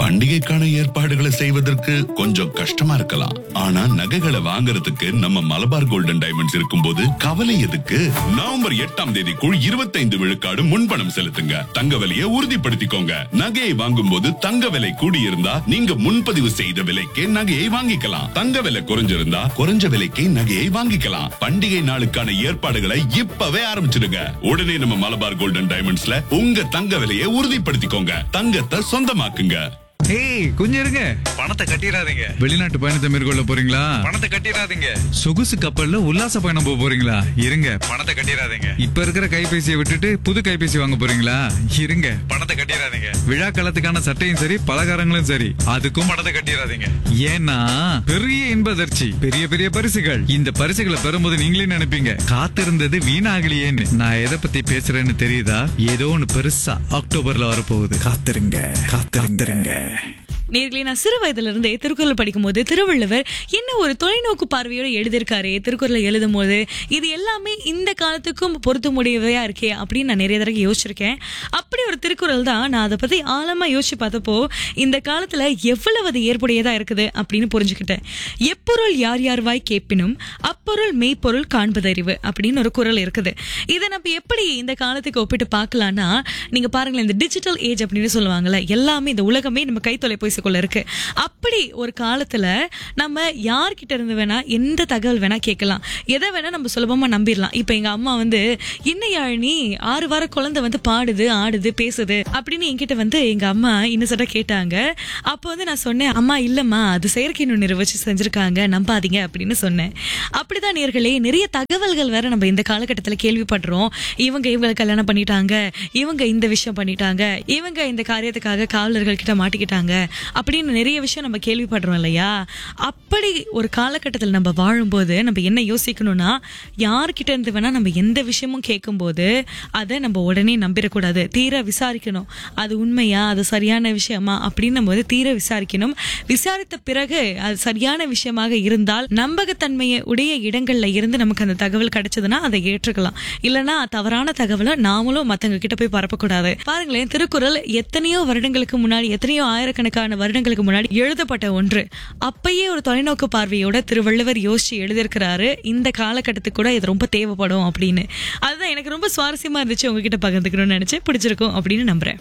பண்டிகைக்கான ஏற்பாடுகளை செய்வதற்கு கொஞ்சம் கஷ்டமா இருக்கலாம் ஆனா நகைகளை வாங்குறதுக்கு நம்ம மலபார் கோல்டன் டைமண்ட்ஸ் இருக்கும்போது கவலை எதுக்கு நவம்பர் எட்டாம் தேதிக்குள் இருபத்தைந்து விழுக்காடு முன்பணம் செலுத்துங்க தங்க விலையை உறுதிப்படுத்திக்கோங்க நகையை வாங்கும் போது தங்க விலை கூடியிருந்தா நீங்க முன்பதிவு செய்த விலைக்கே நகையை வாங்கிக்கலாம் தங்க விலை குறைஞ்சிருந்தா குறைஞ்ச விலைக்கே நகையை வாங்கிக்கலாம் பண்டிகை நாளுக்கான ஏற்பாடுகளை இப்பவே ஆரம்பிச்சிடுங்க உடனே நம்ம மலபார் கோல்டன் டைமண்ட்ஸ்ல உங்க தங்க விலையை உறுதிப்படுத்திக்கோங்க தங்கத்தை சொந்தமாக்குங்க ஏய் கொஞ்சம் இருங்க பணத்தை கட்டிடாதீங்க வெளிநாட்டு பயணத்தை மேற்கொள்ள போறீங்களா பணத்தை கட்டிடாதீங்க சொகுசு கப்பல்ல உல்லாச பயணம் போக போறீங்களா இருங்க பணத்தை கட்டிடாதீங்க இப்ப இருக்கிற கைபேசியை விட்டுட்டு புது கைபேசி வாங்க போறீங்களா இருங்க பணத்தை கட்டிடாதீங்க விழா காலத்துக்கான சட்டையும் சரி பலகாரங்களும் சரி அதுக்கும் பணத்தை கட்டிடாதீங்க ஏன்னா பெரிய இன்பதர்ச்சி பெரிய பெரிய பரிசுகள் இந்த பரிசுகளை பெறும்போது நீங்களே நினைப்பீங்க காத்திருந்தது வீணாகலையேன்னு நான் எதை பத்தி பேசுறேன்னு தெரியுதா ஏதோ ஒண்ணு பெருசா அக்டோபர்ல வரப்போகுது காத்திருங்க காத்திருங்க நேர்களே நான் சிறு வயதுல இருந்தே திருக்குறள் படிக்கும்போது திருவள்ளுவர் என்ன ஒரு தொலைநோக்கு பார்வையோட எழுதியிருக்காரு திருக்குறளை எழுதும் போது இது எல்லாமே இந்த காலத்துக்கும் பொருத்தமுடையவையா இருக்கே அப்படின்னு நான் நிறைய தடவை யோசிச்சிருக்கேன் அப்படி ஒரு திருக்குறள் தான் நான் அதை பத்தி ஆழமா யோசிச்சு பார்த்தப்போ இந்த காலத்துல எவ்வளவு அது ஏற்புடையதா இருக்குது அப்படின்னு புரிஞ்சுக்கிட்டேன் எப்பொருள் யார் யார் வாய் கேட்பினும் அப்பொருள் மெய்ப்பொருள் காண்பதறிவு அப்படின்னு ஒரு குறள் இருக்குது இதை நம்ம எப்படி இந்த காலத்துக்கு ஒப்பிட்டு பார்க்கலாம்னா நீங்க பாருங்களேன் இந்த டிஜிட்டல் ஏஜ் அப்படின்னு சொல்லுவாங்கல்ல எல்லாமே இந்த உலகமே நம்ம கை தொலைபேசிக்குள்ள இருக்கு அப்படி ஒரு காலத்துல நம்ம யார்கிட்ட இருந்து வேணா எந்த தகவல் வேணா கேட்கலாம் எதை வேணா நம்ம சுலபமா நம்பிடலாம் இப்ப எங்க அம்மா வந்து என்ன யாழினி ஆறு வார குழந்தை வந்து பாடுது ஆடுது பேசுது அப்படின்னு என்கிட்ட வந்து எங்க அம்மா இன்னசெட்டா கேட்டாங்க அப்போ வந்து நான் சொன்னேன் அம்மா இல்லம்மா அது செயற்கை நுண்ணறிவு வச்சு செஞ்சிருக்காங்க நம்பாதீங்க அப்படின்னு சொன்னேன் அப்படிதான் நேர்களே நிறைய தகவல்கள் வேற நம்ம இந்த காலகட்டத்துல கேள்விப்படுறோம் இவங்க இவங்க கல்யாணம் பண்ணிட்டாங்க இவங்க இந்த விஷயம் பண்ணிட்டாங்க இவங்க இந்த காரியத்துக்காக காவலர்கள் கிட்ட மாட்டிக்கிட்டாங்க அப்படின்னு நிறைய விஷயம் நம்ம கேள்விப்படுறோம் இல்லையா அப்படி ஒரு காலகட்டத்தில் நம்ம வாழும்போது நம்ம என்ன யோசிக்கணும்னா யார்கிட்ட இருந்து வேணா நம்ம எந்த விஷயமும் கேட்கும்போது அதை நம்ம உடனே நம்பிடக்கூடாது தீர விசாரிக்கணும் அது உண்மையா அது சரியான விஷயமா அப்படின்னு நம்ம வந்து தீர விசாரிக்கணும் விசாரித்த பிறகு அது சரியான விஷயமாக இருந்தால் நம்பகத்தன்மையை உடைய இடங்கள்ல இருந்து நமக்கு அந்த தகவல் கிடைச்சதுன்னா அதை ஏற்றுக்கலாம் இல்லைன்னா தவறான தகவலை நாமளும் மத்தவங்க கிட்ட போய் பரப்பக்கூடாது பாருங்களேன் திருக்குறள் எத்தனையோ வருடங்களுக்கு முன்னாடி எத்தனையோ ஆயிரக்கணக்கான வருடங்களுக்கு முன்னாடி எழுதப்பட்ட ஒன்று அப்பயே ஒரு தொலைநோக்கு பார்வையோட திருவள்ளுவர் யோசிச்சு எழுதியிருக்கிறாரு இந்த காலகட்டத்துக்கு கூட இது ரொம்ப தேவைப்படும் அப்படின்னு அதுதான் எனக்கு ரொம்ப சுவாரஸ்யமா இருந்துச்சு உங்ககிட்ட பகிர்ந்துக்கணும்னு நினைச்சு பிடிச்சிருக்கும் அப்படின்னு நம்புறேன்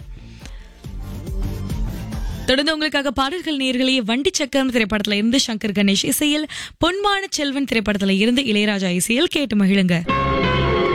தொடர்ந்து உங்களுக்காக பாடல்கள் நேர்களே வண்டி சக்கரம் திரைப்படத்துல இருந்து சங்கர் கணேஷ் இசையில் பொன்மான செல்வன் திரைப்படத்துல இருந்து இளையராஜா இசையில் கேட்டு மகிழுங்க